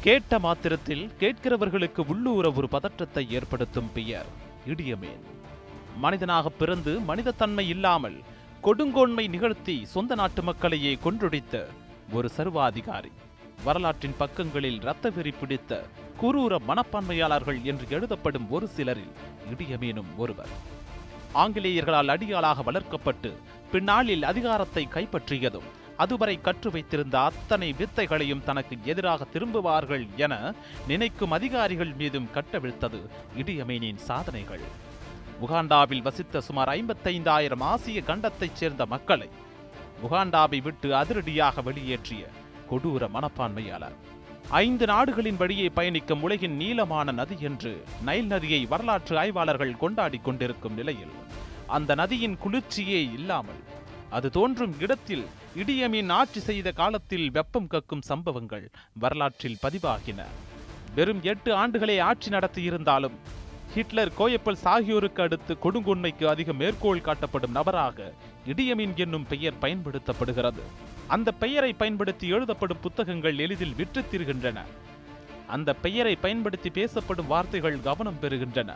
கேட்ட மாத்திரத்தில் கேட்கிறவர்களுக்கு உள்ளூர ஒரு பதற்றத்தை ஏற்படுத்தும் பெயர் இடியமேன் மனிதனாக பிறந்து மனிதத்தன்மை இல்லாமல் கொடுங்கோன்மை நிகழ்த்தி சொந்த நாட்டு மக்களையே கொன்றொடித்த ஒரு சர்வாதிகாரி வரலாற்றின் பக்கங்களில் இரத்த வெறி பிடித்த குரூர மனப்பான்மையாளர்கள் என்று எழுதப்படும் ஒரு சிலரில் இடியமேனும் ஒருவர் ஆங்கிலேயர்களால் அடியாளாக வளர்க்கப்பட்டு பின்னாளில் அதிகாரத்தை கைப்பற்றியதும் அதுவரை கற்று வைத்திருந்த அத்தனை வித்தைகளையும் தனக்கு எதிராக திரும்புவார்கள் என நினைக்கும் அதிகாரிகள் மீதும் கட்டவிழ்த்தது இடியமேனின் சாதனைகள் உகாண்டாவில் வசித்த சுமார் ஐம்பத்தைந்தாயிரம் ஆசிய கண்டத்தைச் சேர்ந்த மக்களை உகாண்டாவை விட்டு அதிரடியாக வெளியேற்றிய கொடூர மனப்பான்மையாளர் ஐந்து நாடுகளின் வழியே பயணிக்கும் உலகின் நீளமான நதி என்று நைல் நதியை வரலாற்று ஆய்வாளர்கள் கொண்டாடிக் கொண்டிருக்கும் நிலையில் அந்த நதியின் குளிர்ச்சியே இல்லாமல் அது தோன்றும் இடத்தில் இடியமீன் ஆட்சி செய்த காலத்தில் வெப்பம் கக்கும் சம்பவங்கள் வரலாற்றில் பதிவாகின வெறும் எட்டு ஆண்டுகளே ஆட்சி நடத்தியிருந்தாலும் ஹிட்லர் கோயப்பல்ஸ் ஆகியோருக்கு அடுத்து கொடுங்கொன்மைக்கு அதிக மேற்கோள் காட்டப்படும் நபராக இடியமீன் என்னும் பெயர் பயன்படுத்தப்படுகிறது அந்த பெயரை பயன்படுத்தி எழுதப்படும் புத்தகங்கள் எளிதில் விற்றுத் தீர்கின்றன அந்த பெயரை பயன்படுத்தி பேசப்படும் வார்த்தைகள் கவனம் பெறுகின்றன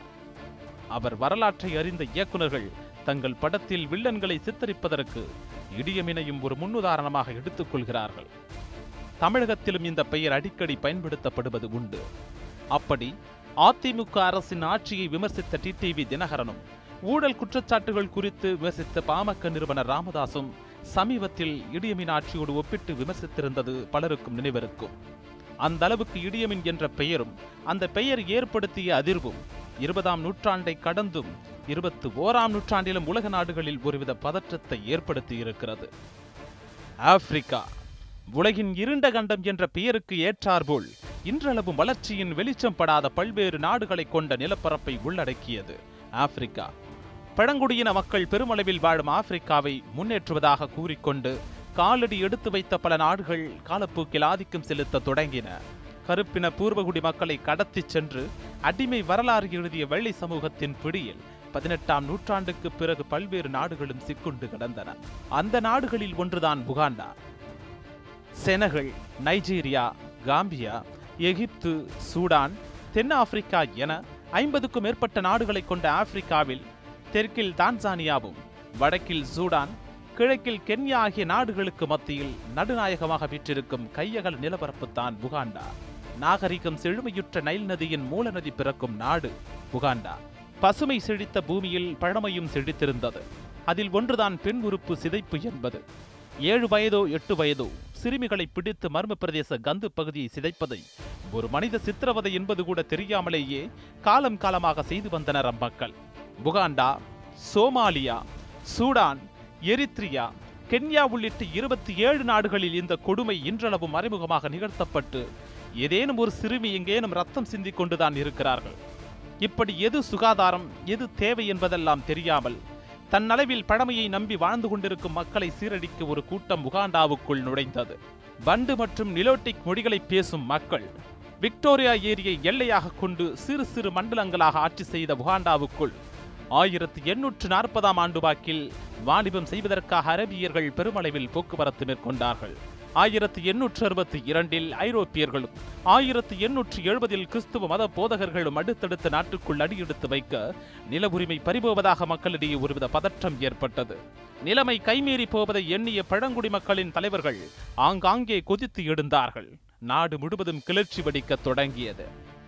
அவர் வரலாற்றை அறிந்த இயக்குனர்கள் தங்கள் படத்தில் வில்லன்களை சித்தரிப்பதற்கு இடியமினையும் ஒரு முன்னுதாரணமாக எடுத்துக்கொள்கிறார்கள் தமிழகத்திலும் இந்த பெயர் அடிக்கடி பயன்படுத்தப்படுவது உண்டு அப்படி அதிமுக அரசின் ஆட்சியை விமர்சித்த டிடிவி தினகரனும் ஊழல் குற்றச்சாட்டுகள் குறித்து விமர்சித்த பாமக நிறுவனர் ராமதாசும் சமீபத்தில் இடியமின் ஆட்சியோடு ஒப்பிட்டு விமர்சித்திருந்தது பலருக்கும் நினைவிருக்கும் அந்த அளவுக்கு இடியமின் என்ற பெயரும் அந்த பெயர் ஏற்படுத்திய அதிர்வும் இருபதாம் நூற்றாண்டை கடந்தும் இருபத்தி ஓராம் நூற்றாண்டிலும் உலக நாடுகளில் ஒருவித பதற்றத்தை ஏற்படுத்தி இருக்கிறது ஆப்பிரிக்கா உலகின் இருண்ட கண்டம் என்ற பெயருக்கு ஏற்றாற்போல் இன்றளவும் வளர்ச்சியின் வெளிச்சம் படாத பல்வேறு நாடுகளை கொண்ட நிலப்பரப்பை உள்ளடக்கியது ஆப்பிரிக்கா பழங்குடியின மக்கள் பெருமளவில் வாழும் ஆப்பிரிக்காவை முன்னேற்றுவதாக கூறிக்கொண்டு காலடி எடுத்து வைத்த பல நாடுகள் காலப்போக்கில் ஆதிக்கம் செலுத்த தொடங்கின கருப்பின பூர்வகுடி மக்களை கடத்திச் சென்று அடிமை வரலாறு எழுதிய வெள்ளை சமூகத்தின் பிடியில் பதினெட்டாம் நூற்றாண்டுக்கு பிறகு பல்வேறு நாடுகளும் சிக்குண்டு கிடந்தன அந்த நாடுகளில் ஒன்றுதான் Buganda Senegal Nigeria Gambia Egypt Sudan தென்னாப்பிரிக்கா என ஐம்பதுக்கும் மேற்பட்ட நாடுகளை கொண்ட ஆப்பிரிக்காவில் தெற்கில் தான்சானியாவும் வடக்கில் சூடான் கிழக்கில் கென்யா ஆகிய நாடுகளுக்கு மத்தியில் நடுநாயகமாக வீற்றிருக்கும் கையகல நிலப்பரப்புத்தான் புகாண்டா நாகரிகம் செழுமையுற்ற நைல் நதியின் மூல நதி பிறக்கும் நாடு புகாண்டா பசுமை செழித்த பூமியில் பழமையும் செழித்திருந்தது அதில் ஒன்றுதான் பெண் உறுப்பு சிதைப்பு என்பது ஏழு வயதோ எட்டு வயதோ சிறுமிகளை பிடித்து மர்ம பிரதேச கந்து பகுதியை சிதைப்பதை ஒரு மனித சித்திரவதை என்பது கூட தெரியாமலேயே காலம் காலமாக செய்து வந்தனர் அம்மக்கள் Buganda Somalia Sudan Eritrea Kenya உள்ளிட்ட இருபத்தி ஏழு நாடுகளில் இந்த கொடுமை இன்றளவும் மறைமுகமாக நிகழ்த்தப்பட்டு ஏதேனும் ஒரு சிறுமி எங்கேனும் ரத்தம் சிந்திக் கொண்டுதான் இருக்கிறார்கள் இப்படி எது சுகாதாரம் எது தேவை என்பதெல்லாம் தெரியாமல் தன்னளவில் பழமையை நம்பி வாழ்ந்து கொண்டிருக்கும் மக்களை சீரழிக்க ஒரு கூட்டம் உகாண்டாவுக்குள் நுழைந்தது பண்டு மற்றும் நிலோட்டிக் மொழிகளை பேசும் மக்கள் விக்டோரியா ஏரியை எல்லையாக கொண்டு சிறு சிறு மண்டலங்களாக ஆட்சி செய்த உகாண்டாவுக்குள் ஆயிரத்தி எண்ணூற்று நாற்பதாம் ஆண்டு வாக்கில் வாணிபம் செய்வதற்காக அரபியர்கள் பெருமளவில் போக்குவரத்து மேற்கொண்டார்கள் ஆயிரத்தி எண்ணூற்று அறுபத்தி இரண்டில் ஐரோப்பியர்களும் ஆயிரத்தி எண்ணூற்று எழுபதில் கிறிஸ்துவ மத போதகர்களும் அடுத்தடுத்த நாட்டுக்குள் அடியெடுத்து வைக்க நில உரிமை பறிபோவதாக மக்களிடையே ஒருவித பதற்றம் ஏற்பட்டது நிலைமை கைமீறி போவதை எண்ணிய பழங்குடி மக்களின் தலைவர்கள் ஆங்காங்கே கொதித்து எழுந்தார்கள் நாடு முழுவதும் கிளர்ச்சி வெடிக்கத் தொடங்கியது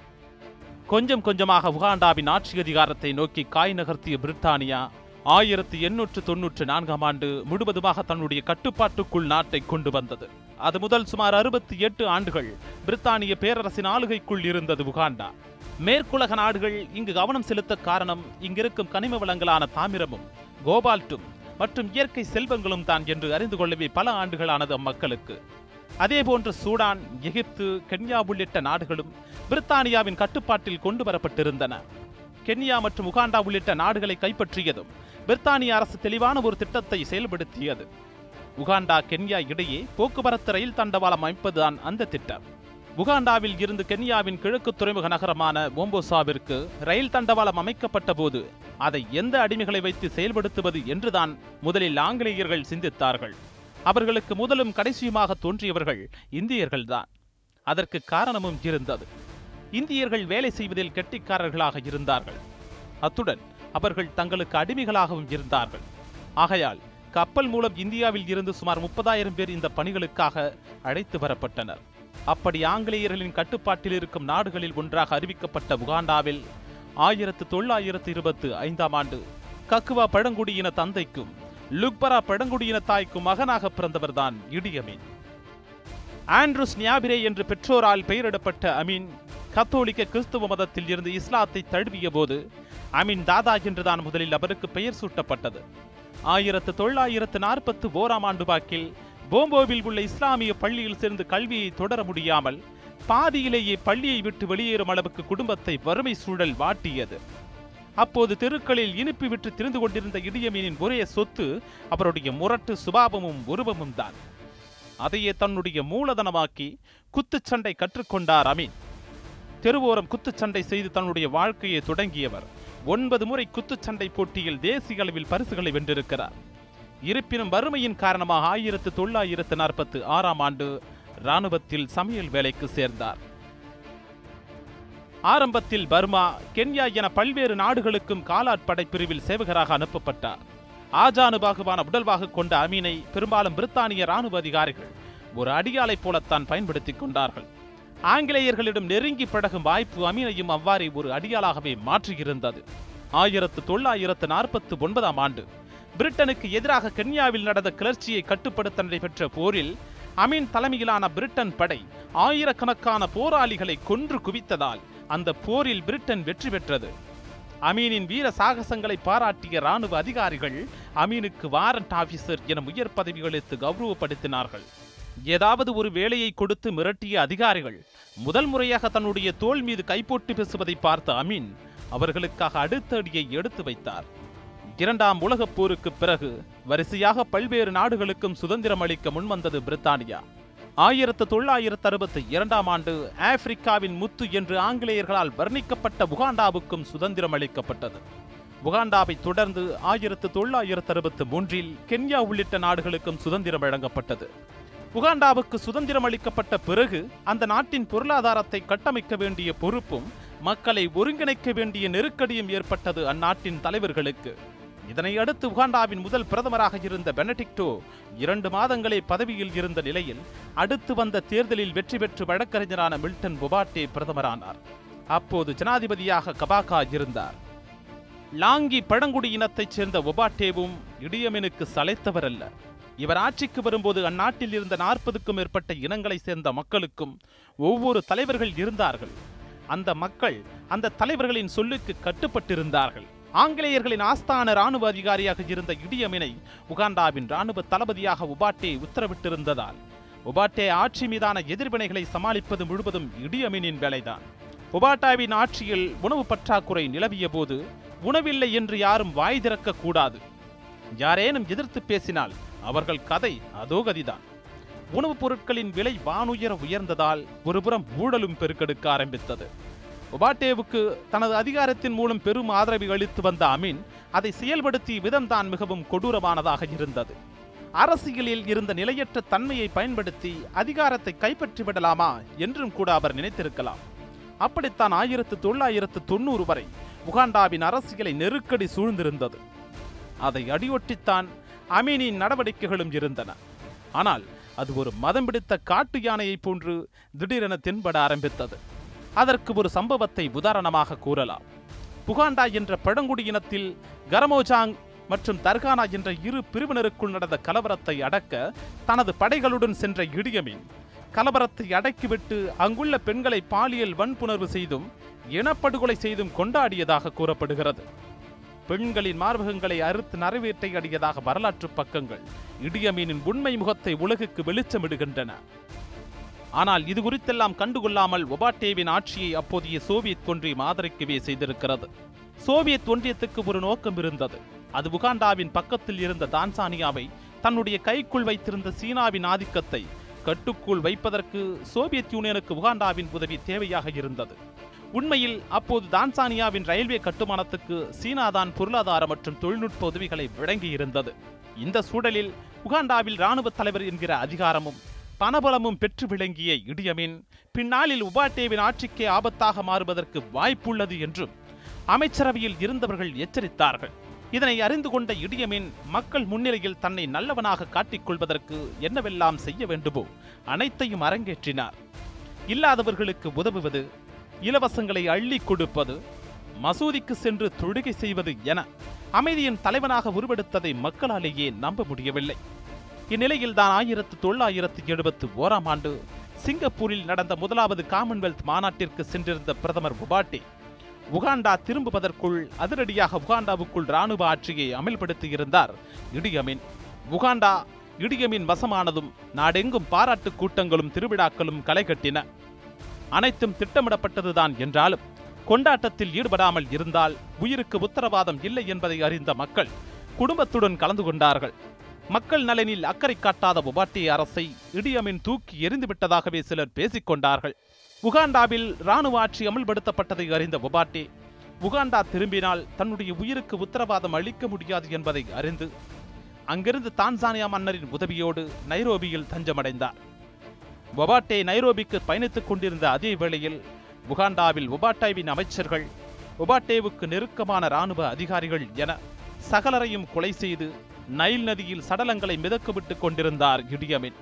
கொஞ்சம் கொஞ்சமாக உகாண்டாவின் ஆட்சி அதிகாரத்தை நோக்கி காய் நகர்த்திய பிரித்தானியா ஆயிரத்தி எண்ணூற்று தொன்னூற்று நான்காம் ஆண்டு முழுவதுமாக தன்னுடைய கட்டுப்பாட்டுக்குள் நாட்டை கொண்டு வந்தது அது முதல் சுமார் அறுபத்தி எட்டு ஆண்டுகள் பிரித்தானிய பேரரசின் ஆளுகைக்குள் இருந்தது உகாண்டா மேற்குலக நாடுகள் இங்கு கவனம் செலுத்த காரணம் இங்கிருக்கும் கனிம வளங்களான தாமிரமும் கோபால்ட்டும் மற்றும் இயற்கை செல்வங்களும் தான் என்று அறிந்து கொள்ளவே பல ஆண்டுகளானது அம்மக்களுக்கு அதேபோன்று சூடான் எகிப்து கென்யா உள்ளிட்ட நாடுகளும் பிரித்தானியாவின் கட்டுப்பாட்டில் கொண்டு வரப்பட்டிருந்தன கென்யா மற்றும் உகாண்டா உள்ளிட்ட நாடுகளை கைப்பற்றியதும் பிரித்தானிய அரசு தெளிவான ஒரு திட்டத்தை செயல்படுத்தியது உகாண்டா கென்யா இடையே போக்குவரத்து ரயில் தண்டவாளம் அமைப்பதுதான் அந்த திட்டம் உகாண்டாவில் இருந்து கென்யாவின் கிழக்கு துறைமுக நகரமான மோம்போசாவிற்கு ரயில் தண்டவாளம் அமைக்கப்பட்ட போது அதை எந்த அடிமைகளை வைத்து செயல்படுத்துவது என்றுதான் முதலில் ஆங்கிலேயர்கள் சிந்தித்தார்கள் அவர்களுக்கு முதலும் கடைசியுமாக தோன்றியவர்கள் இந்தியர்கள்தான் அதற்கு காரணமும் இருந்தது இந்தியர்கள் வேலை செய்வதில் கெட்டிக்காரர்களாக இருந்தார்கள் அத்துடன் அவர்கள் தங்களுக்கு அடிமைகளாகவும் இருந்தார்கள் ஆகையால் கப்பல் மூலம் இந்தியாவில் இருந்து சுமார் முப்பதாயிரம் பேர் இந்த பணிகளுக்காக அழைத்து வரப்பட்டனர் அப்படி ஆங்கிலேயர்களின் கட்டுப்பாட்டில் இருக்கும் நாடுகளில் ஒன்றாக அறிவிக்கப்பட்ட உகாண்டாவில் ஆயிரத்து தொள்ளாயிரத்து இருபத்து ஐந்தாம் ஆண்டு கக்குவா பழங்குடியின தந்தைக்கும் லுக்பரா பழங்குடியின தாய்க்கும் மகனாக பிறந்தவர்தான் இடியமீன் ஆண்ட்ரூஸ் ஞாபிரே என்று பெற்றோரால் பெயரிடப்பட்ட அமீன் கத்தோலிக்க கிறிஸ்துவ மதத்தில் இருந்து இஸ்லாத்தை தழுவிய போது அமீன் தாதா என்றுதான் முதலில் அவருக்கு பெயர் சூட்டப்பட்டது ஆயிரத்து தொள்ளாயிரத்து நாற்பத்து ஓராம் ஆண்டு வாக்கில் போம்போவில் உள்ள இஸ்லாமிய பள்ளியில் சேர்ந்து கல்வியை தொடர முடியாமல் பாதியிலேயே பள்ளியை விட்டு வெளியேறும் அளவுக்கு குடும்பத்தை வறுமை சூழல் வாட்டியது அப்போது தெருக்களில் இனிப்பு விற்று திரிந்து கொண்டிருந்த இடியமீனின் ஒரே சொத்து அவருடைய முரட்டு சுபாவமும் உருவமும் தான் அதையே தன்னுடைய மூலதனமாக்கி குத்துச்சண்டை கற்றுக்கொண்டார் அமீன் தெருவோரம் குத்துச்சண்டை செய்து தன்னுடைய வாழ்க்கையை தொடங்கியவர் ஒன்பது முறை குத்துச்சண்டை போட்டியில் தேசிய அளவில் பரிசுகளை வென்றிருக்கிறார் இருப்பினும் வறுமையின் காரணமாக ஆயிரத்து தொள்ளாயிரத்து நாற்பத்து ஆறாம் ஆண்டு இராணுவத்தில் சமையல் வேலைக்கு சேர்ந்தார் ஆரம்பத்தில் பர்மா கென்யா என பல்வேறு நாடுகளுக்கும் காலாட்படை பிரிவில் சேவகராக அனுப்பப்பட்டார் ஆஜானுபாகுவான உடல்வாகு கொண்ட அமீனை பெரும்பாலும் பிரித்தானிய ராணுவ அதிகாரிகள் ஒரு அடியாளைப் போலத்தான் பயன்படுத்திக் கொண்டார்கள் ஆங்கிலேயர்களிடம் நெருங்கி பழகும் வாய்ப்பு அமீனையும் அவ்வாறே ஒரு அடியாளாகவே மாற்றியிருந்தது ஆயிரத்து தொள்ளாயிரத்து நாற்பத்து ஒன்பதாம் ஆண்டு பிரிட்டனுக்கு எதிராக கென்யாவில் நடந்த கிளர்ச்சியை கட்டுப்படுத்த நடைபெற்ற போரில் அமீன் தலைமையிலான பிரிட்டன் படை ஆயிரக்கணக்கான போராளிகளை கொன்று குவித்ததால் அந்த போரில் பிரிட்டன் வெற்றி பெற்றது அமீனின் வீர சாகசங்களை பாராட்டிய ராணுவ அதிகாரிகள் அமீனுக்கு வாரண்ட் ஆபீசர் என உயர் பதவிகளுக்கு கௌரவப்படுத்தினார்கள் ஏதாவது ஒரு வேலையை கொடுத்து மிரட்டிய அதிகாரிகள் முதல் முறையாக தன்னுடைய தோள் மீது கைப்போட்டு பேசுவதை பார்த்த அமீன் அவர்களுக்காக அடுத்த அடியை எடுத்து வைத்தார் இரண்டாம் உலகப் போருக்கு பிறகு வரிசையாக பல்வேறு நாடுகளுக்கும் சுதந்திரம் அளிக்க முன்வந்தது பிரித்தானியா ஆயிரத்து தொள்ளாயிரத்து அறுபத்தி இரண்டாம் ஆண்டு ஆப்பிரிக்காவின் முத்து என்று ஆங்கிலேயர்களால் வர்ணிக்கப்பட்ட உகாண்டாவுக்கும் சுதந்திரம் அளிக்கப்பட்டது உகாண்டாவை தொடர்ந்து ஆயிரத்து தொள்ளாயிரத்து அறுபத்து மூன்றில் கென்யா உள்ளிட்ட நாடுகளுக்கும் சுதந்திரம் வழங்கப்பட்டது உகாண்டாவுக்கு சுதந்திரம் அளிக்கப்பட்ட பிறகு அந்த நாட்டின் பொருளாதாரத்தை கட்டமைக்க வேண்டிய பொறுப்பும் மக்களை ஒருங்கிணைக்க வேண்டிய நெருக்கடியும் ஏற்பட்டது அந்நாட்டின் தலைவர்களுக்கு இதனை அடுத்து உகாண்டாவின் முதல் பிரதமராக இருந்த பெனடிக்டோ இரண்டு மாதங்களே பதவியில் இருந்த நிலையில் அடுத்து வந்த தேர்தலில் வெற்றி பெற்று வழக்கறிஞரான மில்டன் பொபாட்டே பிரதமரானார் அப்போது ஜனாதிபதியாக கபாகா இருந்தார் லாங்கி பழங்குடி இனத்தைச் சேர்ந்த ஒபாட்டேவும் இடியமெனுக்கு சளைத்தவர் அல்ல இவர் ஆட்சிக்கு வரும்போது அந்நாட்டில் இருந்த நாற்பதுக்கும் மேற்பட்ட இனங்களைச் சேர்ந்த மக்களுக்கும் ஒவ்வொரு தலைவர்கள் இருந்தார்கள் அந்த மக்கள் அந்த தலைவர்களின் சொல்லுக்கு கட்டுப்பட்டிருந்தார்கள் ஆங்கிலேயர்களின் ஆஸ்தான ராணுவ அதிகாரியாக இருந்த இடியமினை உகாண்டாவின் ராணுவ தளபதியாக உபாட்டே உத்தரவிட்டிருந்ததால் உபாட்டே ஆட்சி மீதான எதிர்வினைகளை சமாளிப்பது முழுவதும் இடியமினின் வேலைதான் உபாட்டாவின் ஆட்சியில் உணவு பற்றாக்குறை நிலவிய போது உணவில்லை என்று யாரும் வாய் திறக்க கூடாது யாரேனும் எதிர்த்து பேசினால் அவர்கள் கதை அதோ கதிதான் உணவுப் பொருட்களின் விலை வானுயர உயர்ந்ததால் ஒருபுறம் ஊழலும் பெருக்கெடுக்க ஆரம்பித்தது ஒபாட்டேவுக்கு தனது அதிகாரத்தின் மூலம் பெரும் ஆதரவை அளித்து வந்த அமீன் அதை செயல்படுத்திய விதம்தான் மிகவும் கொடூரமானதாக இருந்தது அரசியலில் இருந்த நிலையற்ற தன்மையை பயன்படுத்தி அதிகாரத்தை கைப்பற்றி விடலாமா என்றும் கூட அவர் நினைத்திருக்கலாம் அப்படித்தான் ஆயிரத்து தொள்ளாயிரத்து தொண்ணூறு வரை உகாண்டாவின் அரசியலை நெருக்கடி சூழ்ந்திருந்தது அதை அடியொட்டித்தான் அமீனின் நடவடிக்கைகளும் இருந்தன ஆனால் அது ஒரு மதம் பிடித்த காட்டு யானையைப் போன்று திடீரென தென்பட ஆரம்பித்தது அதற்கு ஒரு சம்பவத்தை உதாரணமாக கூறலாம் புகாண்டா என்ற பழங்குடியினத்தில் கரமோஜாங் மற்றும் தர்கானா என்ற இரு பிரிவினருக்குள் நடந்த கலவரத்தை அடக்க தனது படைகளுடன் சென்ற இடியமின் கலவரத்தை அடக்கிவிட்டு அங்குள்ள பெண்களை பாலியல் வன்புணர்வு செய்தும் இனப்படுகொலை செய்தும் கொண்டாடியதாக கூறப்படுகிறது பெண்களின் மார்பகங்களை அறுத்து நரவேற்றை அடியதாக வரலாற்று பக்கங்கள் இடியமீனின் உண்மை முகத்தை உலகுக்கு வெளிச்சமிடுகின்றன ஆனால் இது குறித்தெல்லாம் கண்டுகொள்ளாமல் ஒபாட்டேவின் ஆட்சியை அப்போதைய சோவியத் ஒன்றியம் ஆதரிக்கவே செய்திருக்கிறது சோவியத் ஒன்றியத்துக்கு ஒரு நோக்கம் இருந்தது அது உகாண்டாவின் பக்கத்தில் இருந்த தான்சானியாவை தன்னுடைய கைக்குள் வைத்திருந்த சீனாவின் ஆதிக்கத்தை கட்டுக்குள் வைப்பதற்கு சோவியத் யூனியனுக்கு உகாண்டாவின் உதவி தேவையாக இருந்தது உண்மையில் அப்போது தான்சானியாவின் ரயில்வே கட்டுமானத்துக்கு சீனாதான் பொருளாதார மற்றும் தொழில்நுட்ப உதவிகளை வழங்கியிருந்தது இந்த சூழலில் உகாண்டாவில் இராணுவ தலைவர் என்கிற அதிகாரமும் பணபலமும் பெற்று விளங்கிய இடியமின் பின்னாளில் உபாட்டேவின் ஆட்சிக்கே ஆபத்தாக மாறுவதற்கு வாய்ப்புள்ளது என்றும் அமைச்சரவையில் இருந்தவர்கள் எச்சரித்தார்கள் இதனை அறிந்து கொண்ட இடியமின் மக்கள் முன்னிலையில் தன்னை நல்லவனாக காட்டிக் கொள்வதற்கு என்னவெல்லாம் செய்ய வேண்டுமோ அனைத்தையும் அரங்கேற்றினார் இல்லாதவர்களுக்கு உதவுவது இலவசங்களை அள்ளி கொடுப்பது மசூதிக்கு சென்று தொழுகை செய்வது என அமைதியின் தலைவனாக உருவெடுத்ததை மக்களாலேயே நம்ப முடியவில்லை இந்நிலையில் தான் ஆயிரத்து தொள்ளாயிரத்து எழுபத்து ஓராம் ஆண்டு சிங்கப்பூரில் நடந்த முதலாவது காமன்வெல்த் மாநாட்டிற்கு சென்றிருந்த பிரதமர் புபாட்டே உகாண்டா திரும்புவதற்குள் அதிரடியாக உகாண்டாவுக்குள் ராணுவ ஆட்சியை அமல்படுத்தியிருந்தார் இடியமின் உகாண்டா இடியமின் வசமானதும் நாடெங்கும் பாராட்டுக் கூட்டங்களும் திருவிழாக்களும் களைகட்டின அனைத்தும் திட்டமிடப்பட்டதுதான் என்றாலும் கொண்டாட்டத்தில் ஈடுபடாமல் இருந்தால் உயிருக்கு உத்தரவாதம் இல்லை என்பதை அறிந்த மக்கள் குடும்பத்துடன் கலந்து கொண்டார்கள் மக்கள் நலனில் அக்கறை காட்டாத உபாட்டி அரசை இடியமின் தூக்கி எரிந்துவிட்டதாகவே சிலர் பேசிக் கொண்டார்கள் உகாண்டாவில் ராணுவ ஆட்சி அமல்படுத்தப்பட்டதை அறிந்த உபாட்டி உகாண்டா திரும்பினால் தன்னுடைய உயிருக்கு உத்தரவாதம் அளிக்க முடியாது என்பதை அறிந்து அங்கிருந்து தான்சானியா மன்னரின் உதவியோடு நைரோபியில் தஞ்சமடைந்தார் ஒபாட்டே நைரோபிக்கு பயணித்துக் கொண்டிருந்த அதே வேளையில் உகாண்டாவில் ஒபாட்டேவின் அமைச்சர்கள் ஒபாட்டேவுக்கு நெருக்கமான ராணுவ அதிகாரிகள் என சகலரையும் கொலை செய்து நைல் நதியில் சடலங்களை மிதக்கவிட்டுக் கொண்டிருந்தார் இடியமின்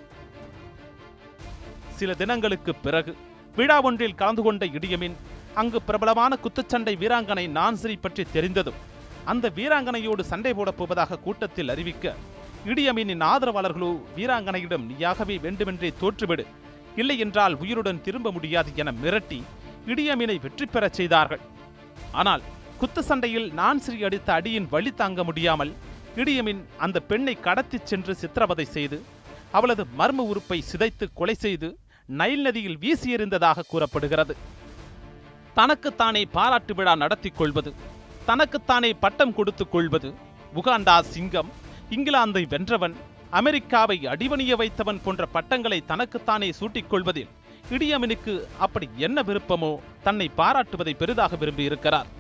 சில தினங்களுக்கு பிறகு விழா ஒன்றில் கலந்து கொண்ட இடியமின் அங்கு பிரபலமான குத்துச்சண்டை வீராங்கனை நான்சிரி பற்றி தெரிந்ததும் அந்த வீராங்கனையோடு சண்டை போடப் போவதாக கூட்டத்தில் அறிவிக்க இடியமீனின் ஆதரவாளர்களோ வீராங்கனையிடம் நீயாகவே வேண்டுமென்றே தோற்றுவிடு இல்லை என்றால் உயிருடன் திரும்ப முடியாது என மிரட்டி இடியமீனை வெற்றி பெறச் செய்தார்கள் ஆனால் குத்து சண்டையில் நான்சிரி அடித்த அடியின் வழி தாங்க முடியாமல் இடியமின் அந்த பெண்ணை கடத்திச் சென்று சித்திரவதை செய்து அவளது மர்ம உறுப்பை சிதைத்து கொலை செய்து நைல் நதியில் வீசி எறிந்ததாக கூறப்படுகிறது தனக்குத்தானே பாராட்டு விழா நடத்திக் கொள்வது தனக்குத்தானே பட்டம் கொடுத்துக் கொள்வது உகாண்டா சிங்கம் இங்கிலாந்தை வென்றவன் அமெரிக்காவை அடிபணிய வைத்தவன் போன்ற பட்டங்களை தனக்குத்தானே சூட்டிக் கொள்வதில் இடியமனுக்கு அப்படி என்ன விருப்பமோ தன்னை பாராட்டுவதை பெரிதாக விரும்பியிருக்கிறார்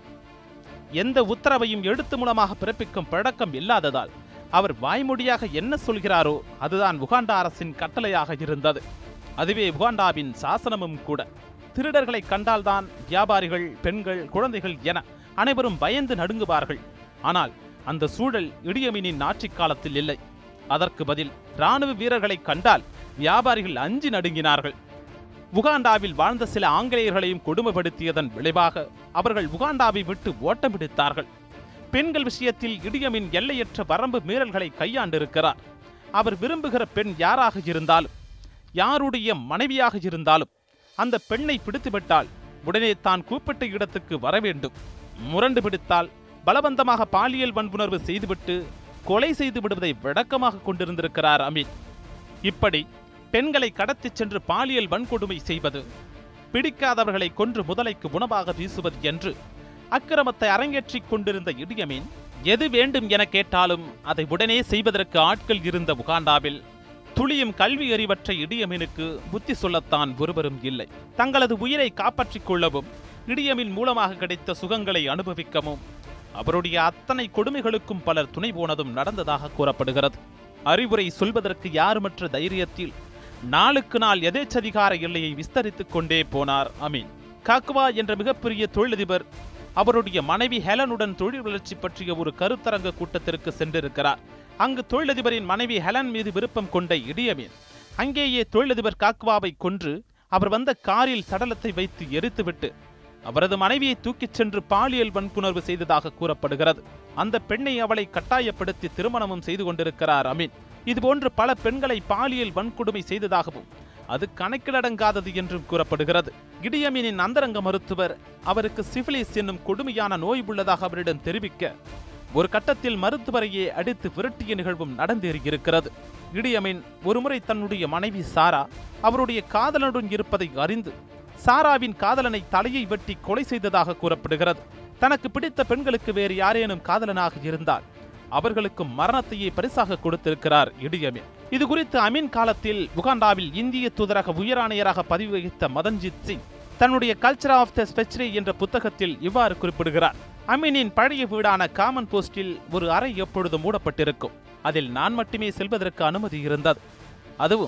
எந்த உத்தரவையும் எழுத்து மூலமாக பிறப்பிக்கும் பழக்கம் இல்லாததால் அவர் வாய்மொழியாக என்ன சொல்கிறாரோ அதுதான் உகாண்டா அரசின் கட்டளையாக இருந்தது அதுவே உகாண்டாவின் சாசனமும் கூட திருடர்களை கண்டால்தான் வியாபாரிகள் பெண்கள் குழந்தைகள் என அனைவரும் பயந்து நடுங்குவார்கள் ஆனால் அந்த சூழல் இடியமீனின் ஆட்சிக் காலத்தில் இல்லை அதற்கு பதில் ராணுவ வீரர்களை கண்டால் வியாபாரிகள் அஞ்சி நடுங்கினார்கள் உகாண்டாவில் வாழ்ந்த சில ஆங்கிலேயர்களையும் கொடுமைப்படுத்தியதன் விளைவாக அவர்கள் உகாண்டாவை விட்டு ஓட்டம் பிடித்தார்கள் பெண்கள் விஷயத்தில் இடியமின் எல்லையற்ற வரம்பு மீறல்களை கையாண்டிருக்கிறார் அவர் விரும்புகிற பெண் யாராக இருந்தாலும் யாருடைய மனைவியாக இருந்தாலும் அந்த பெண்ணை பிடித்துவிட்டால் உடனே தான் கூப்பிட்ட இடத்துக்கு வர வேண்டும் முரண்டு பிடித்தால் பலவந்தமாக பாலியல் வன்புணர்வு செய்துவிட்டு கொலை செய்து விடுவதை விளக்கமாக கொண்டிருந்திருக்கிறார் அமீன் இப்படி பெண்களை கடத்திச் சென்று பாலியல் வன்கொடுமை செய்வது பிடிக்காதவர்களை கொன்று முதலைக்கு உணவாக வீசுவது என்று அக்கிரமத்தை அரங்கேற்றிக் கொண்டிருந்த இடியமீன் எது வேண்டும் என கேட்டாலும் அதை உடனே செய்வதற்கு ஆட்கள் இருந்த உகாண்டாவில் துளியும் கல்வி அறிவற்ற இடியமீனுக்கு புத்தி சொல்லத்தான் ஒருவரும் இல்லை தங்களது உயிரை காப்பாற்றிக் கொள்ளவும் இடியமின் மூலமாக கிடைத்த சுகங்களை அனுபவிக்கவும் அவருடைய அத்தனை கொடுமைகளுக்கும் பலர் துணை போனதும் நடந்ததாக கூறப்படுகிறது அறிவுரை சொல்வதற்கு யாருமற்ற தைரியத்தில் நாளுக்கு நாள் எதேச்சதிகார எல்லையை விஸ்தரித்துக் கொண்டே போனார் அமீன் காக்குவா என்ற மிகப்பெரிய தொழிலதிபர் அவருடைய மனைவி ஹெலனுடன் தொழில் வளர்ச்சி பற்றிய ஒரு கருத்தரங்க கூட்டத்திற்கு சென்றிருக்கிறார் அங்கு தொழிலதிபரின் மனைவி ஹெலன் மீது விருப்பம் கொண்ட இடியமீன் அங்கேயே தொழிலதிபர் காக்குவாவை கொன்று அவர் வந்த காரில் சடலத்தை வைத்து எரித்துவிட்டு அவரது மனைவியை தூக்கிச் சென்று பாலியல் வன்புணர்வு செய்ததாக கூறப்படுகிறது அந்த பெண்ணை அவளை கட்டாயப்படுத்தி திருமணமும் செய்து கொண்டிருக்கிறார் அமீன் இதுபோன்று பல பெண்களை பாலியல் வன்கொடுமை செய்ததாகவும் அது கணக்கிலடங்காதது என்றும் கூறப்படுகிறது கிடியமீனின் அந்தரங்க மருத்துவர் அவருக்கு சிபிலிஸ் என்னும் கொடுமையான நோய் உள்ளதாக அவரிடம் தெரிவிக்க ஒரு கட்டத்தில் மருத்துவரையே அடித்து விரட்டிய நிகழ்வும் நடந்தேறியிருக்கிறது இடியமீன் ஒருமுறை தன்னுடைய மனைவி சாரா அவருடைய காதலனுடன் இருப்பதை அறிந்து சாராவின் காதலனை தலையை வெட்டி கொலை செய்ததாக கூறப்படுகிறது தனக்கு பிடித்த பெண்களுக்கு வேறு யாரேனும் காதலனாக இருந்தால் அவர்களுக்கு மரணத்தையே பரிசாக கொடுத்திருக்கிறார் இடியமீன் இது குறித்து அமீன் காலத்தில் உகாண்டாவில் இந்திய தூதரக உயராணையராக பதிவு வகித்த மதன்ஜித் சிங் தன்னுடைய கல்ச்சர் ஆஃப் த ஸ்பெச்ரே என்ற புத்தகத்தில் இவ்வாறு குறிப்பிடுகிறார் அமீனின் பழைய வீடான காமன் போஸ்டில் ஒரு அறை எப்பொழுதும் மூடப்பட்டிருக்கும் அதில் நான் மட்டுமே செல்வதற்கு அனுமதி இருந்தது அதுவும்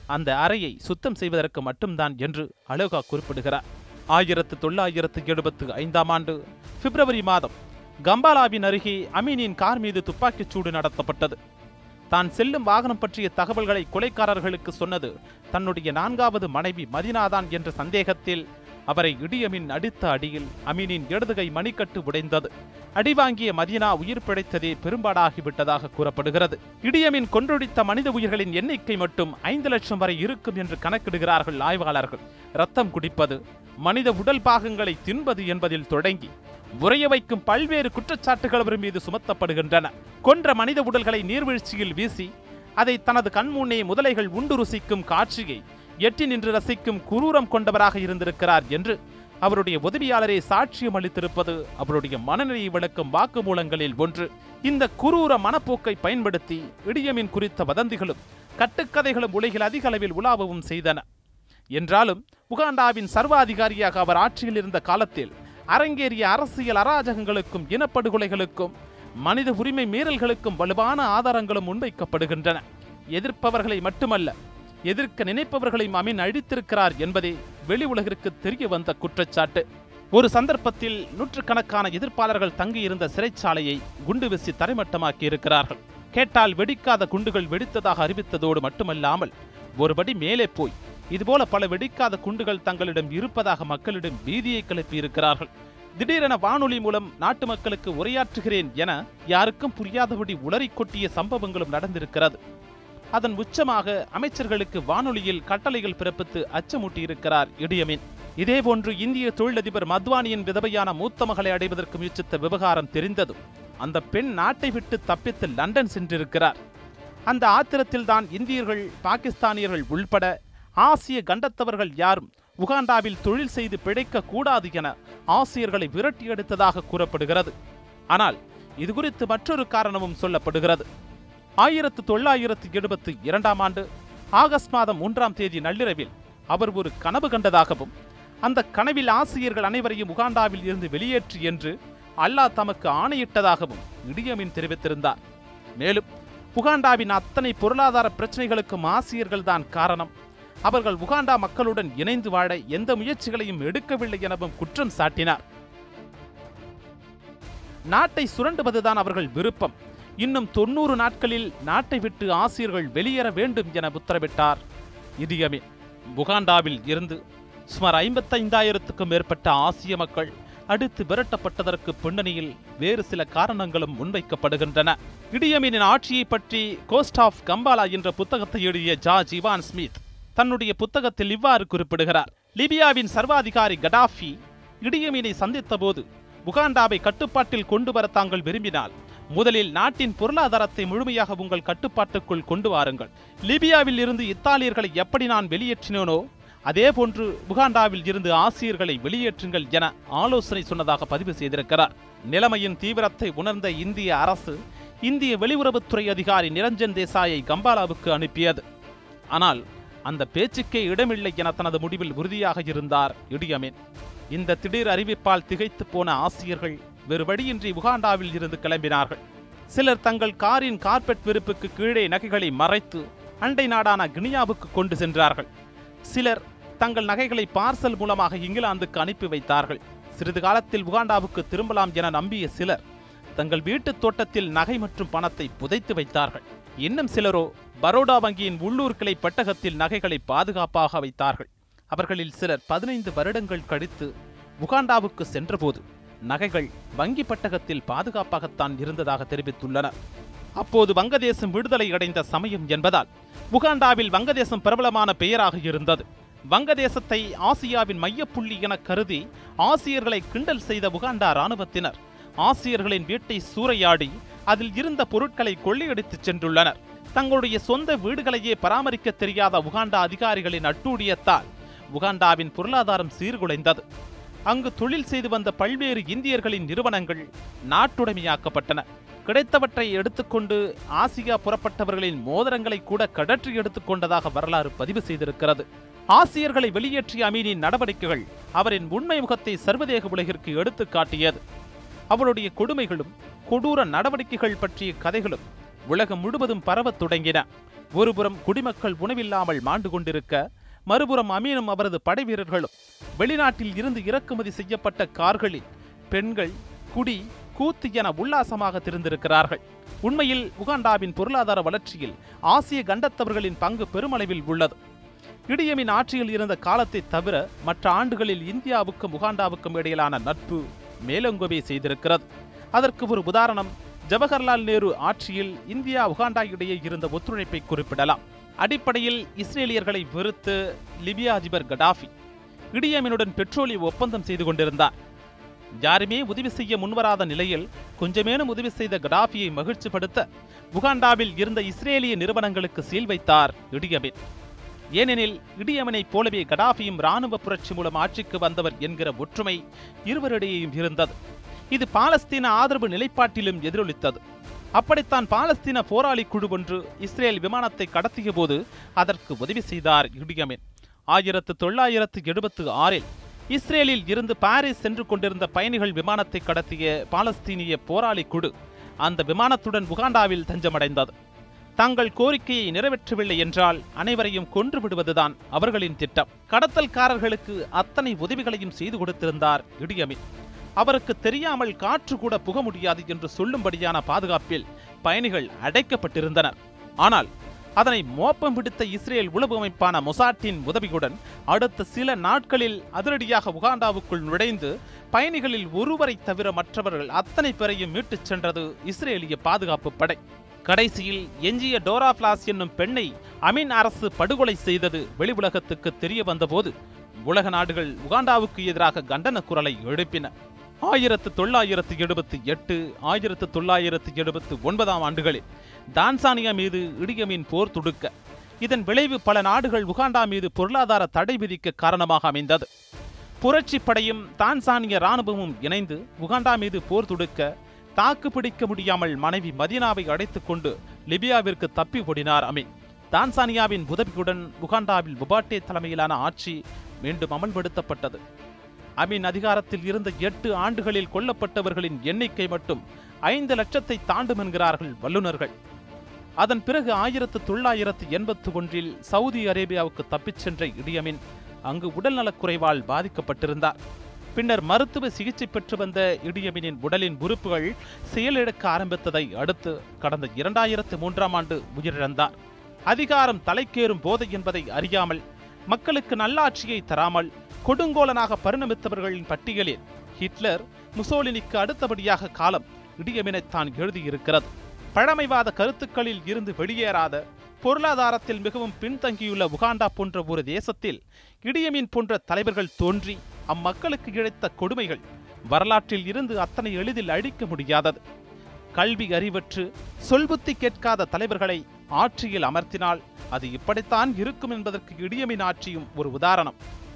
அந்த அறையை சுத்தம் செய்வதற்கு மட்டும்தான் என்று அலோகா குறிப்பிடுகிறார் ஆயிரத்து தொள்ளாயிரத்து எழுபத்து ஐந்தாம் ஆண்டு பிப்ரவரி மாதம் கம்பாலாவின் அருகே அமீனின் கார் மீது துப்பாக்கிச் சூடு நடத்தப்பட்டது தான் செல்லும் வாகனம் பற்றிய தகவல்களை கொலைக்காரர்களுக்கு சொன்னது தன்னுடைய நான்காவது மனைவி மதினாதான் என்ற சந்தேகத்தில் அவரை இடியமின் அடித்த அடியில் அமீனின் இடதுகை மணிக்கட்டு உடைந்தது அடி வாங்கிய மதீனா உயிர் பிழைத்ததே பெரும்பாடாகிவிட்டதாக கூறப்படுகிறது இடியமின் கொன்றொழித்த மனித உயிர்களின் எண்ணிக்கை மட்டும் ஐந்து லட்சம் வரை இருக்கும் என்று கணக்கிடுகிறார்கள் ஆய்வாளர்கள் ரத்தம் குடிப்பது மனித உடல் பாகங்களை தின்பது என்பதில் தொடங்கி உறைய வைக்கும் பல்வேறு குற்றச்சாட்டுகள் அவர் மீது சுமத்தப்படுகின்றன கொன்ற மனித உடல்களை நீர்வீழ்ச்சியில் வீசி அதை தனது கண்முன்னே முதலைகள் உண்டு ருசிக்கும் காட்சியை எட்டி நின்று ரசிக்கும் குரூரம் கொண்டவராக இருந்திருக்கிறார் என்று அவருடைய உதவியாளரே சாட்சியம் அளித்திருப்பது அவருடைய மனநிலையை விளக்கும் வாக்குமூலங்களில் ஒன்று இந்த குரூர மனப்போக்கை பயன்படுத்தி இடியமின் குறித்த வதந்திகளும் கட்டுக்கதைகளும் உலகில் அதிக அளவில் உலாவவும் செய்தன என்றாலும் உகாண்டாவின் சர்வாதிகாரியாக அவர் ஆட்சியில் இருந்த காலத்தில் அரங்கேறிய அரசியல் அராஜகங்களுக்கும் இனப்படுகொலைகளுக்கும் மனித உரிமை மீறல்களுக்கும் வலுவான ஆதாரங்களும் முன்வைக்கப்படுகின்றன எதிர்ப்பவர்களை மட்டுமல்ல எதிர்க்க நினைப்பவர்களையும் அமீன் அழித்திருக்கிறார் என்பதே வெளி உலகிற்கு தெரிய வந்த குற்றச்சாட்டு ஒரு சந்தர்ப்பத்தில் நூற்றுக்கணக்கான எதிர்ப்பாளர்கள் தங்கியிருந்த சிறைச்சாலையை குண்டு வீசி தரைமட்டமாக்கி இருக்கிறார்கள் கேட்டால் வெடிக்காத குண்டுகள் வெடித்ததாக அறிவித்ததோடு மட்டுமல்லாமல் ஒருபடி மேலே போய் இதுபோல பல வெடிக்காத குண்டுகள் தங்களிடம் இருப்பதாக மக்களிடம் பீதியை கிளப்பி இருக்கிறார்கள் திடீரென வானொலி மூலம் நாட்டு மக்களுக்கு உரையாற்றுகிறேன் என யாருக்கும் புரியாதபடி உளறிக் கொட்டிய சம்பவங்களும் நடந்திருக்கிறது அதன் உச்சமாக அமைச்சர்களுக்கு வானொலியில் கட்டளைகள் பிறப்பித்து அச்சமூட்டியிருக்கிறார் இடியமின் இதேபோன்று இந்திய தொழிலதிபர் மத்வானியின் விதவையான மூத்த மகளை அடைவதற்கு முயற்சித்த விவகாரம் தெரிந்ததும் அந்த பெண் நாட்டை விட்டு தப்பித்து லண்டன் சென்றிருக்கிறார் அந்த ஆத்திரத்தில்தான் இந்தியர்கள் பாகிஸ்தானியர்கள் உள்பட ஆசிய கண்டத்தவர்கள் யாரும் உகாண்டாவில் தொழில் செய்து பிழைக்க கூடாது என ஆசியர்களை விரட்டி எடுத்ததாக கூறப்படுகிறது ஆனால் இது குறித்து மற்றொரு காரணமும் சொல்லப்படுகிறது ஆயிரத்து தொள்ளாயிரத்து எழுபத்து இரண்டாம் ஆண்டு ஆகஸ்ட் மாதம் மூன்றாம் தேதி நள்ளிரவில் அவர் ஒரு கனவு கண்டதாகவும் அந்த கனவில் ஆசிரியர்கள் அனைவரையும் உகாண்டாவில் இருந்து வெளியேற்று என்று அல்லாஹ் தமக்கு ஆணையிட்டதாகவும் இடியமின் தெரிவித்திருந்தார் மேலும் உகாண்டாவின் அத்தனை பொருளாதார பிரச்சனைகளுக்கும் ஆசிரியர்கள்தான் காரணம் அவர்கள் உகாண்டா மக்களுடன் இணைந்து வாழ எந்த முயற்சிகளையும் எடுக்கவில்லை எனவும் குற்றம் சாட்டினார் நாட்டை சுரண்டுவதுதான் அவர்கள் விருப்பம் இன்னும் தொண்ணூறு நாட்களில் நாட்டை விட்டு ஆசிரியர்கள் வெளியேற வேண்டும் என உத்தரவிட்டார் இதியமே புகாண்டாவில் இருந்து சுமார் ஐம்பத்தைந்தாயிரத்துக்கும் மேற்பட்ட ஆசிய மக்கள் அடுத்து விரட்டப்பட்டதற்கு பின்னணியில் வேறு சில காரணங்களும் முன்வைக்கப்படுகின்றன இடியமீனின் ஆட்சியை பற்றி கோஸ்ட் ஆஃப் கம்பாலா என்ற புத்தகத்தை எழுதிய ஜார்ஜ் இவான் ஸ்மித் தன்னுடைய புத்தகத்தில் இவ்வாறு குறிப்பிடுகிறார் லிபியாவின் சர்வாதிகாரி கடாஃபி இடியமீனை சந்தித்தபோது புகாண்டாவை கட்டுப்பாட்டில் கொண்டு வர தாங்கள் விரும்பினால் முதலில் நாட்டின் பொருளாதாரத்தை முழுமையாக உங்கள் கட்டுப்பாட்டுக்குள் கொண்டு வாருங்கள் லிபியாவில் இருந்து இத்தாலியர்களை எப்படி நான் வெளியேற்றினேனோ அதேபோன்று புகாண்டாவில் இருந்து ஆசிரியர்களை வெளியேற்றுங்கள் என ஆலோசனை சொன்னதாக பதிவு செய்திருக்கிறார் நிலைமையின் தீவிரத்தை உணர்ந்த இந்திய அரசு இந்திய வெளியுறவுத்துறை அதிகாரி நிரஞ்சன் தேசாயை கம்பாலாவுக்கு அனுப்பியது ஆனால் அந்த பேச்சுக்கே இடமில்லை என தனது முடிவில் உறுதியாக இருந்தார் இடியமீன் இந்த திடீர் அறிவிப்பால் திகைத்து போன ஆசிரியர்கள் வேறு வழியின்றி உகாண்டாவில் இருந்து கிளம்பினார்கள் சிலர் தங்கள் காரின் கார்பெட் விருப்புக்கு கீழே நகைகளை மறைத்து அண்டை நாடான கினியாவுக்கு கொண்டு சென்றார்கள் சிலர் தங்கள் நகைகளை பார்சல் மூலமாக இங்கிலாந்துக்கு அனுப்பி வைத்தார்கள் சிறிது காலத்தில் உகாண்டாவுக்கு திரும்பலாம் என நம்பிய சிலர் தங்கள் வீட்டுத் தோட்டத்தில் நகை மற்றும் பணத்தை புதைத்து வைத்தார்கள் இன்னும் சிலரோ பரோடா வங்கியின் உள்ளூர் கிளை பெட்டகத்தில் நகைகளை பாதுகாப்பாக வைத்தார்கள் அவர்களில் சிலர் பதினைந்து வருடங்கள் கழித்து உகாண்டாவுக்கு சென்றபோது நகைகள் வங்கி பெட்டகத்தில் பாதுகாப்பாகத்தான் இருந்ததாக தெரிவித்துள்ளனர் அப்போது வங்கதேசம் விடுதலை அடைந்த சமயம் என்பதால் உகாண்டாவில் வங்கதேசம் பிரபலமான பெயராக இருந்தது வங்கதேசத்தை ஆசியாவின் மையப்புள்ளி என கருதி ஆசியர்களை கிண்டல் செய்த உகாண்டா இராணுவத்தினர் ஆசியர்களின் வீட்டை சூறையாடி அதில் இருந்த பொருட்களை கொள்ளையடித்துச் சென்றுள்ளனர் தங்களுடைய சொந்த வீடுகளையே பராமரிக்க தெரியாத உகாண்டா அதிகாரிகளின் அட்டூழியத்தால் உகாண்டாவின் பொருளாதாரம் சீர்குலைந்தது அங்கு தொழில் செய்து வந்த பல்வேறு இந்தியர்களின் நிறுவனங்கள் நாட்டுடைமையாக்கப்பட்டன கிடைத்தவற்றை எடுத்துக்கொண்டு ஆசியா புறப்பட்டவர்களின் மோதிரங்களை கூட கடற்றி எடுத்துக்கொண்டதாக வரலாறு பதிவு செய்திருக்கிறது ஆசியர்களை வெளியேற்றிய அமீனின் நடவடிக்கைகள் அவரின் உண்மை முகத்தை சர்வதேக உலகிற்கு எடுத்துக் காட்டியது அவருடைய கொடுமைகளும் கொடூர நடவடிக்கைகள் பற்றிய கதைகளும் உலகம் முழுவதும் பரவத் தொடங்கின ஒருபுறம் குடிமக்கள் உணவில்லாமல் மாண்டு கொண்டிருக்க மறுபுறம் அமீனும் அவரது படை வீரர்களும் வெளிநாட்டில் இருந்து இறக்குமதி செய்யப்பட்ட கார்களில் பெண்கள் குடி கூத்து என உல்லாசமாக திரிந்திருக்கிறார்கள் உண்மையில் உகாண்டாவின் பொருளாதார வளர்ச்சியில் ஆசிய கண்டத்தவர்களின் பங்கு பெருமளவில் உள்ளது இடியமின் ஆட்சியில் இருந்த காலத்தை தவிர மற்ற ஆண்டுகளில் இந்தியாவுக்கும் உகாண்டாவுக்கும் இடையிலான நட்பு மேலோங்கவே செய்திருக்கிறது அதற்கு ஒரு உதாரணம் ஜவஹர்லால் நேரு ஆட்சியில் இந்தியா உகாண்டா இடையே இருந்த ஒத்துழைப்பை குறிப்பிடலாம் அடிப்படையில் இஸ்ரேலியர்களை வெறுத்து லிபியா அதிபர் கடாஃபி இடியமினுடன் பெட்ரோலிய ஒப்பந்தம் செய்து கொண்டிருந்தார் யாருமே உதவி செய்ய முன்வராத நிலையில் கொஞ்சமேனும் உதவி செய்த கடாஃபியை மகிழ்ச்சிப்படுத்த உகாண்டாவில் இருந்த இஸ்ரேலிய நிறுவனங்களுக்கு சீல் வைத்தார் இடியமின் ஏனெனில் இடியமனைப் போலவே கடாஃபியும் இராணுவ புரட்சி மூலம் ஆட்சிக்கு வந்தவர் என்கிற ஒற்றுமை இருவரிடையேயும் இருந்தது இது பாலஸ்தீன ஆதரவு நிலைப்பாட்டிலும் எதிரொலித்தது அப்படித்தான் பாலஸ்தீன போராளி குழு ஒன்று இஸ்ரேல் விமானத்தை கடத்திய போது அதற்கு உதவி செய்தார் இடியமின் ஆயிரத்து தொள்ளாயிரத்து எழுபத்து ஆறில் இஸ்ரேலில் இருந்து பாரிஸ் சென்று கொண்டிருந்த பயணிகள் விமானத்தை கடத்திய பாலஸ்தீனிய போராளி குழு அந்த விமானத்துடன் உகாண்டாவில் தஞ்சமடைந்தது தங்கள் கோரிக்கையை நிறைவேற்றவில்லை என்றால் அனைவரையும் கொன்று விடுவதுதான் அவர்களின் திட்டம் கடத்தல்காரர்களுக்கு அத்தனை உதவிகளையும் செய்து கொடுத்திருந்தார் இடியமின் அவருக்கு தெரியாமல் காற்று கூட புக முடியாது என்று சொல்லும்படியான பாதுகாப்பில் பயணிகள் அடைக்கப்பட்டிருந்தனர் ஆனால் அதனை மோப்பம் பிடித்த இஸ்ரேல் உளவு அமைப்பான மொசாட்டின் உதவியுடன் அடுத்த சில நாட்களில் அதிரடியாக உகாண்டாவுக்குள் நுழைந்து பயணிகளில் ஒருவரை தவிர மற்றவர்கள் அத்தனை பேரையும் மீட்டுச் சென்றது இஸ்ரேலிய பாதுகாப்பு படை கடைசியில் எஞ்சிய டோரா பிளாஸ் என்னும் பெண்ணை அமீன் அரசு படுகொலை செய்தது வெளி உலகத்துக்கு தெரிய வந்தபோது உலக நாடுகள் உகாண்டாவுக்கு எதிராக கண்டன குரலை எழுப்பின ஆயிரத்து தொள்ளாயிரத்து எழுபத்தி எட்டு ஆயிரத்து தொள்ளாயிரத்து எழுபத்து ஒன்பதாம் ஆண்டுகளில் டான்சானியா மீது இடியமின் போர் தொடுக்க இதன் விளைவு பல நாடுகள் உகாண்டா மீது பொருளாதார தடை விதிக்க காரணமாக அமைந்தது புரட்சி படையும் தான்சானிய ராணுவமும் இணைந்து உகாண்டா மீது போர் தொடுக்க தாக்கு பிடிக்க முடியாமல் மனைவி மதீனாவை அடைத்துக் கொண்டு லிபியாவிற்கு தப்பி ஓடினார் அமீன் தான்சானியாவின் உதவியுடன் உகாண்டாவில் புபாட்டே தலைமையிலான ஆட்சி மீண்டும் அமல்படுத்தப்பட்டது அமீன் அதிகாரத்தில் இருந்த எட்டு ஆண்டுகளில் கொல்லப்பட்டவர்களின் எண்ணிக்கை மட்டும் ஐந்து லட்சத்தை தாண்டும் என்கிறார்கள் வல்லுநர்கள் அதன் பிறகு ஆயிரத்து தொள்ளாயிரத்து எண்பத்து ஒன்றில் சவுதி அரேபியாவுக்கு தப்பிச் சென்ற இடியமின் அங்கு உடல்நலக்குறைவால் பாதிக்கப்பட்டிருந்தார் பின்னர் மருத்துவ சிகிச்சை பெற்று வந்த இடியமினின் உடலின் உறுப்புகள் செயலிழக்க ஆரம்பித்ததை அடுத்து கடந்த இரண்டாயிரத்து மூன்றாம் ஆண்டு உயிரிழந்தார் அதிகாரம் தலைக்கேறும் போதை என்பதை அறியாமல் மக்களுக்கு நல்லாட்சியை தராமல் கொடுங்கோலனாக பரிணமித்தவர்களின் பட்டியலில் ஹிட்லர் முசோலினிக்கு அடுத்தபடியாக காலம் இடியமினைத்தான் எழுதியிருக்கிறது பழமைவாத கருத்துக்களில் இருந்து வெளியேறாத பொருளாதாரத்தில் மிகவும் பின்தங்கியுள்ள உகாண்டா போன்ற ஒரு தேசத்தில் இடியமின் போன்ற தலைவர்கள் தோன்றி அம்மக்களுக்கு இழைத்த கொடுமைகள் வரலாற்றில் இருந்து அத்தனை எளிதில் அழிக்க முடியாதது கல்வி அறிவற்று சொல்புத்தி கேட்காத தலைவர்களை ஆட்சியில் அமர்த்தினால் அது இப்படித்தான் இருக்கும் என்பதற்கு இடியமின் ஆட்சியும் ஒரு உதாரணம்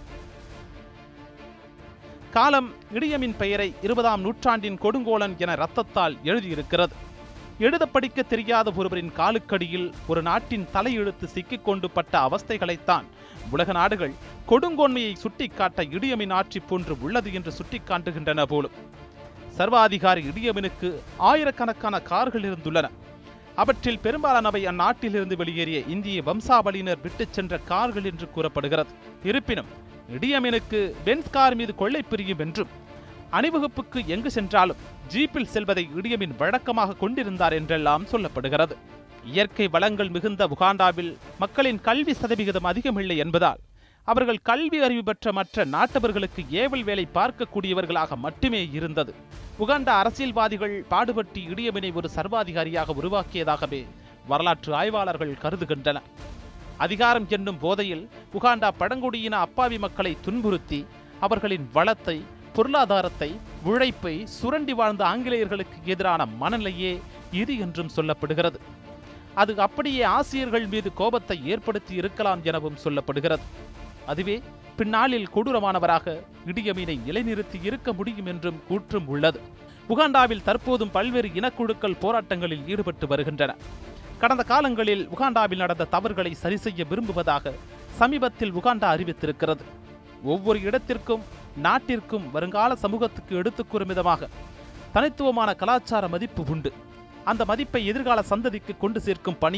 காலம் இடியமின் பெயரை இருபதாம் நூற்றாண்டின் கொடுங்கோலன் என ரத்தத்தால் எழுதியிருக்கிறது எழுத படிக்க தெரியாத ஒருவரின் காலுக்கடியில் ஒரு நாட்டின் தலையெழுத்து சிக்கிக் கொண்டு பட்ட அவஸ்தைகளைத்தான் உலக நாடுகள் கொடுங்கோன்மையை சுட்டிக்காட்ட இடியமின் ஆட்சி போன்று உள்ளது என்று சுட்டிக்காட்டுகின்றன போலும் சர்வாதிகாரி இடியமினுக்கு ஆயிரக்கணக்கான கார்கள் இருந்துள்ளன அவற்றில் பெரும்பாலானவை அந்நாட்டிலிருந்து வெளியேறிய இந்திய வம்சாவளியினர் விட்டுச் சென்ற கார்கள் என்று கூறப்படுகிறது இருப்பினும் இடியமினுக்கு பென்ஸ் கார் மீது கொள்ளை பிரியும் என்றும் அணிவகுப்புக்கு எங்கு சென்றாலும் ஜீப்பில் செல்வதை இடியமின் வழக்கமாக கொண்டிருந்தார் என்றெல்லாம் சொல்லப்படுகிறது இயற்கை வளங்கள் மிகுந்த உகாண்டாவில் மக்களின் கல்வி சதவிகிதம் அதிகமில்லை என்பதால் அவர்கள் கல்வி அறிவு பெற்ற மற்ற நாட்டவர்களுக்கு ஏவல் வேலை பார்க்கக்கூடியவர்களாக மட்டுமே இருந்தது உகாண்டா அரசியல்வாதிகள் பாடுபட்டு இடியமினை ஒரு சர்வாதிகாரியாக உருவாக்கியதாகவே வரலாற்று ஆய்வாளர்கள் கருதுகின்றனர் அதிகாரம் என்னும் போதையில் உகாண்டா பழங்குடியின அப்பாவி மக்களை துன்புறுத்தி அவர்களின் வளத்தை பொருளாதாரத்தை உழைப்பை சுரண்டி வாழ்ந்த ஆங்கிலேயர்களுக்கு எதிரான மனநிலையே இது என்றும் சொல்லப்படுகிறது அது அப்படியே ஆசிரியர்கள் மீது கோபத்தை ஏற்படுத்தி இருக்கலாம் எனவும் சொல்லப்படுகிறது அதுவே பின்னாளில் கொடூரமானவராக இடியமீனை நிலைநிறுத்தி இருக்க முடியும் என்றும் கூற்றும் உள்ளது உகாண்டாவில் தற்போதும் பல்வேறு இனக்குழுக்கள் போராட்டங்களில் ஈடுபட்டு வருகின்றன கடந்த காலங்களில் உகாண்டாவில் நடந்த தவறுகளை சரி செய்ய விரும்புவதாக சமீபத்தில் உகாண்டா அறிவித்திருக்கிறது ஒவ்வொரு இடத்திற்கும் நாட்டிற்கும் வருங்கால சமூகத்துக்கு எடுத்துக் கூறும் விதமாக தனித்துவமான கலாச்சார மதிப்பு உண்டு அந்த மதிப்பை எதிர்கால சந்ததிக்கு கொண்டு சேர்க்கும் பணியை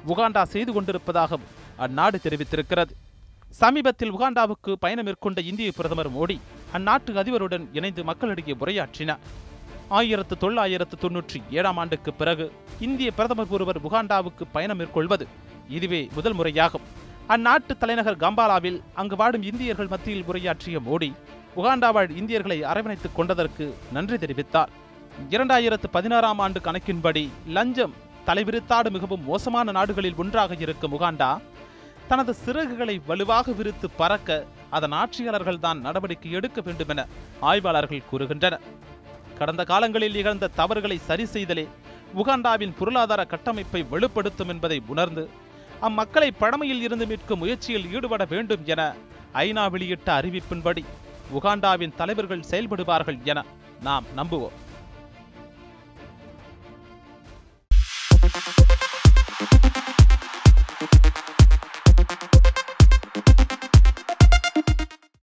உகாண்டா செய்து கொண்டிருப்பதாகவும் அந்நாடு தெரிவித்திருக்கிறது சமீபத்தில் உகாண்டாவுக்கு பயணம் மேற்கொண்ட இந்திய பிரதமர் மோடி அந்நாட்டு அதிபருடன் இணைந்து மக்களிடையே உரையாற்றினார் ஆயிரத்து தொள்ளாயிரத்து தொன்னூற்றி ஏழாம் ஆண்டுக்கு பிறகு இந்திய பிரதமர் ஒருவர் உகாண்டாவுக்கு பயணம் மேற்கொள்வது இதுவே முதல் முறையாகும் அந்நாட்டு தலைநகர் கம்பாலாவில் அங்கு வாடும் இந்தியர்கள் மத்தியில் உரையாற்றிய மோடி உகாண்டா வாழ் இந்தியர்களை அரவணைத்துக் கொண்டதற்கு நன்றி தெரிவித்தார் இரண்டாயிரத்து பதினாறாம் ஆண்டு கணக்கின்படி லஞ்சம் தலைவிரித்தாடு மிகவும் மோசமான நாடுகளில் ஒன்றாக இருக்கும் உகாண்டா தனது சிறகுகளை வலுவாக விரித்து பறக்க அதன் ஆட்சியாளர்கள் தான் நடவடிக்கை எடுக்க வேண்டும் என ஆய்வாளர்கள் கூறுகின்றனர் கடந்த காலங்களில் நிகழ்ந்த தவறுகளை சரி செய்தலே உகாண்டாவின் பொருளாதார கட்டமைப்பை வலுப்படுத்தும் என்பதை உணர்ந்து அம்மக்களை பழமையில் இருந்து மீட்கும் முயற்சியில் ஈடுபட வேண்டும் என ஐநா வெளியிட்ட அறிவிப்பின்படி உகாண்டாவின் தலைவர்கள் செயல்படுவார்கள் என நாம் நம்புவோம்